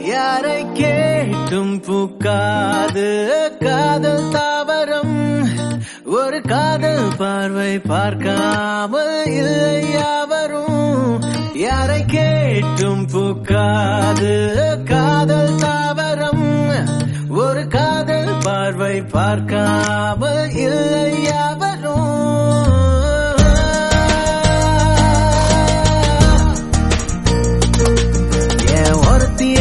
யாரை கேட்டும் பூக்காது காதல் தாவரம் ஒரு காதல் பார்வை பார்க்காமல் இல்லை யாவரும் யாரை கேட்டும் பூக்காது காதல் தாவரம் ஒரு காதல் பார்வை பார்க்காமல் இல்லை யாவரும் ஏன் ஒருத்திய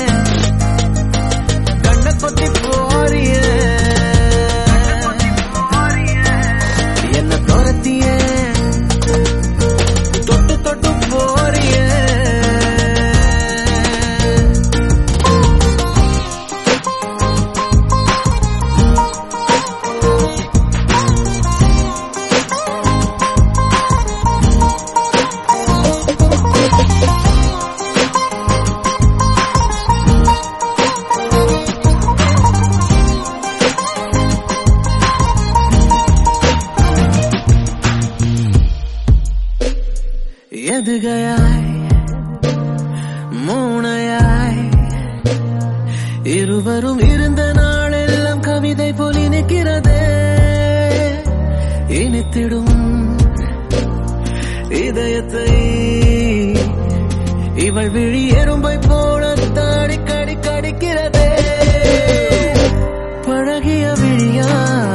கண்ண கொத்தி போறிய என்ன துரத்திய தொட்டு தொட்டு போறிய எதுகையாய் மூணையாய் இருவரும் இருந்த நாளெல்லாம் கவிதை போல் இனிக்கிறதே இனித்திடும் இதயத்தை இவள் விழி எறும்பை போல தாடி கடி கடிக்கிறதே பழகிய விழியா